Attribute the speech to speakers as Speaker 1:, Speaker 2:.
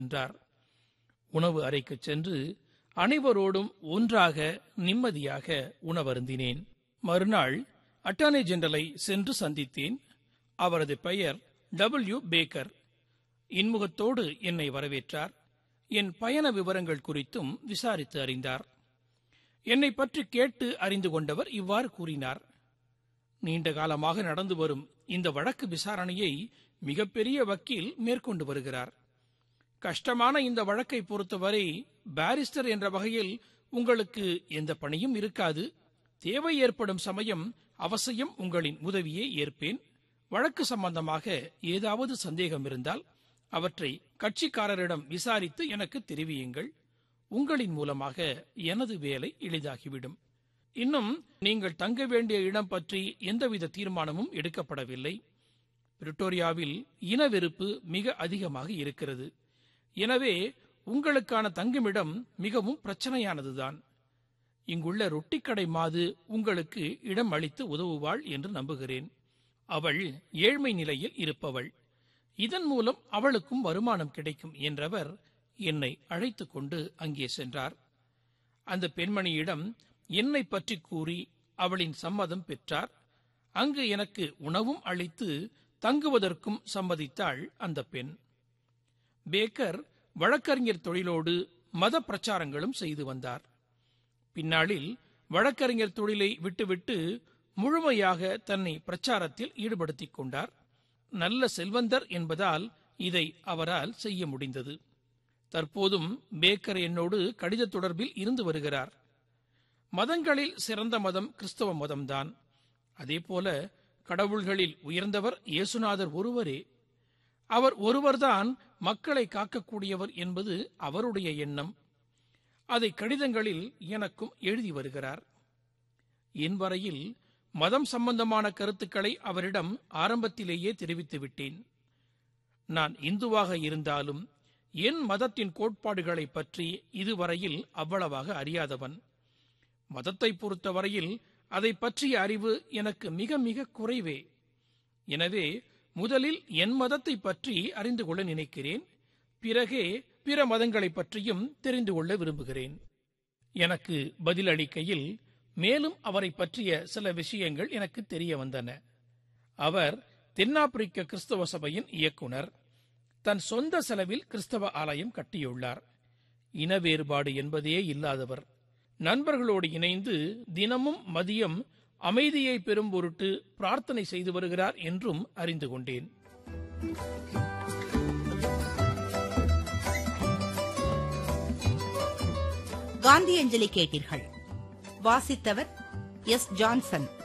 Speaker 1: என்றார் உணவு அறைக்குச் சென்று அனைவரோடும் ஒன்றாக நிம்மதியாக உணவருந்தினேன் மறுநாள் அட்டார்னி ஜெனரலை சென்று சந்தித்தேன் அவரது பெயர் டபிள்யூ பேக்கர் இன்முகத்தோடு என்னை வரவேற்றார் என் பயண விவரங்கள் குறித்தும் விசாரித்து அறிந்தார் என்னை பற்றி கேட்டு அறிந்து கொண்டவர் இவ்வாறு கூறினார் நீண்ட காலமாக நடந்து வரும் இந்த வழக்கு விசாரணையை மிகப்பெரிய வக்கீல் மேற்கொண்டு வருகிறார் கஷ்டமான இந்த வழக்கை பொறுத்தவரை பாரிஸ்டர் என்ற வகையில் உங்களுக்கு எந்த பணியும் இருக்காது தேவை ஏற்படும் சமயம் அவசியம் உங்களின் உதவியை ஏற்பேன் வழக்கு சம்பந்தமாக ஏதாவது சந்தேகம் இருந்தால் அவற்றை கட்சிக்காரரிடம் விசாரித்து எனக்கு தெரிவியுங்கள் உங்களின் மூலமாக எனது வேலை எளிதாகிவிடும் இன்னும் நீங்கள் தங்க வேண்டிய இடம் பற்றி எந்தவித தீர்மானமும் எடுக்கப்படவில்லை பிரிட்டோரியாவில் இனவெறுப்பு மிக அதிகமாக இருக்கிறது எனவே உங்களுக்கான தங்குமிடம் மிகவும் பிரச்சனையானதுதான் இங்குள்ள ரொட்டிக்கடை மாது உங்களுக்கு இடம் அளித்து உதவுவாள் என்று நம்புகிறேன் அவள் ஏழ்மை நிலையில் இருப்பவள் இதன் மூலம் அவளுக்கும் வருமானம் கிடைக்கும் என்றவர் என்னை அழைத்துக் கொண்டு அங்கே சென்றார் அந்த பெண்மணியிடம் என்னை பற்றி கூறி அவளின் சம்மதம் பெற்றார் அங்கு எனக்கு உணவும் அளித்து தங்குவதற்கும் சம்மதித்தாள் அந்த பெண் பேக்கர் வழக்கறிஞர் தொழிலோடு மத பிரச்சாரங்களும் செய்து வந்தார் பின்னாளில் வழக்கறிஞர் தொழிலை விட்டுவிட்டு முழுமையாக தன்னை பிரச்சாரத்தில் ஈடுபடுத்திக் கொண்டார் நல்ல செல்வந்தர் என்பதால் இதை அவரால் செய்ய முடிந்தது தற்போதும் பேக்கர் என்னோடு கடித தொடர்பில் இருந்து வருகிறார் மதங்களில் சிறந்த மதம் கிறிஸ்தவ மதம்தான் அதேபோல கடவுள்களில் உயர்ந்தவர் இயேசுநாதர் ஒருவரே அவர் ஒருவர்தான் மக்களை காக்கக்கூடியவர் என்பது அவருடைய எண்ணம் அதை கடிதங்களில் எனக்கும் எழுதி வருகிறார் என் வரையில் மதம் சம்பந்தமான கருத்துக்களை அவரிடம் ஆரம்பத்திலேயே தெரிவித்து விட்டேன் நான் இந்துவாக இருந்தாலும் என் மதத்தின் கோட்பாடுகளை பற்றி இதுவரையில் அவ்வளவாக அறியாதவன் மதத்தை பொறுத்தவரையில் அதை பற்றிய அறிவு எனக்கு மிக மிக குறைவே எனவே முதலில் என் மதத்தை பற்றி அறிந்து கொள்ள நினைக்கிறேன் பிறகே பிற மதங்களைப் பற்றியும் தெரிந்து கொள்ள விரும்புகிறேன் எனக்கு பதிலளிக்கையில் மேலும் அவரை பற்றிய சில விஷயங்கள் எனக்கு தெரிய வந்தன அவர் தென்னாப்பிரிக்க கிறிஸ்தவ சபையின் இயக்குனர் தன் சொந்த செலவில் கிறிஸ்தவ ஆலயம் கட்டியுள்ளார் இன வேறுபாடு என்பதே இல்லாதவர் நண்பர்களோடு இணைந்து தினமும் மதியம் அமைதியை பெறும் பொருட்டு பிரார்த்தனை செய்து வருகிறார் என்றும் அறிந்து கொண்டேன்
Speaker 2: காந்தியஞ்சலி கேட்டீர்கள் வாசித்தவர் எஸ் ஜான்சன்